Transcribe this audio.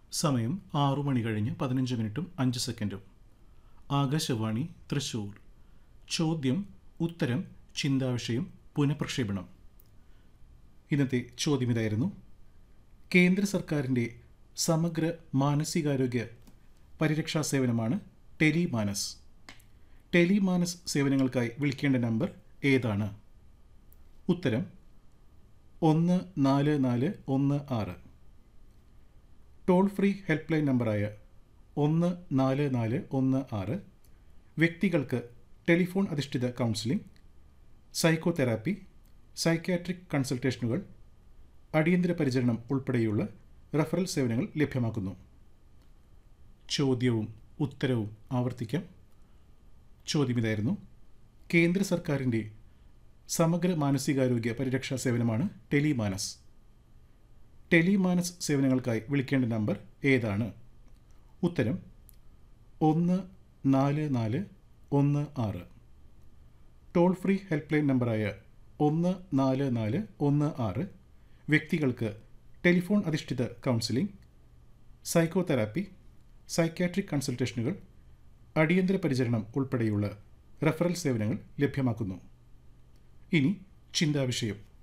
സമയം ആറു മണി കഴിഞ്ഞ് പതിനഞ്ച് മിനിറ്റും അഞ്ച് സെക്കൻഡും ആകാശവാണി തൃശൂർ ചോദ്യം ഉത്തരം ചിന്താവിഷയം പുനഃപ്രക്ഷേപണം ഇന്നത്തെ ചോദ്യം ഇതായിരുന്നു കേന്ദ്ര സർക്കാരിൻ്റെ സമഗ്ര മാനസികാരോഗ്യ പരിരക്ഷാ സേവനമാണ് ടെലിമാനസ് ടെലിമാനസ് സേവനങ്ങൾക്കായി വിളിക്കേണ്ട നമ്പർ ഏതാണ് ഉത്തരം ഒന്ന് നാല് നാല് ഒന്ന് ആറ് ടോൾ ഫ്രീ ഹെൽപ്പ് ലൈൻ നമ്പറായ ഒന്ന് നാല് നാല് ഒന്ന് ആറ് വ്യക്തികൾക്ക് ടെലിഫോൺ അധിഷ്ഠിത കൗൺസിലിംഗ് സൈക്കോതെറാപ്പി സൈക്യാട്രിക് കൺസൾട്ടേഷനുകൾ അടിയന്തര പരിചരണം ഉൾപ്പെടെയുള്ള റഫറൽ സേവനങ്ങൾ ലഭ്യമാക്കുന്നു ചോദ്യവും ഉത്തരവും ആവർത്തിക്കാം ചോദ്യം ഇതായിരുന്നു കേന്ദ്ര സർക്കാരിൻ്റെ സമഗ്ര മാനസികാരോഗ്യ പരിരക്ഷാ സേവനമാണ് ടെലിമാനസ് ടെലിമാനസ് സേവനങ്ങൾക്കായി വിളിക്കേണ്ട നമ്പർ ഏതാണ് ഉത്തരം ഒന്ന് നാല് നാല് ഒന്ന് ആറ് ടോൾ ഫ്രീ ഹെൽപ്പ് ലൈൻ നമ്പറായ ഒന്ന് നാല് നാല് ഒന്ന് ആറ് വ്യക്തികൾക്ക് ടെലിഫോൺ അധിഷ്ഠിത കൗൺസിലിംഗ് സൈക്കോതെറാപ്പി സൈക്യാട്രിക് കൺസൾട്ടേഷനുകൾ അടിയന്തര പരിചരണം ഉൾപ്പെടെയുള്ള റഫറൽ സേവനങ്ങൾ ലഭ്യമാക്കുന്നു ഇനി ചിന്താവിഷയം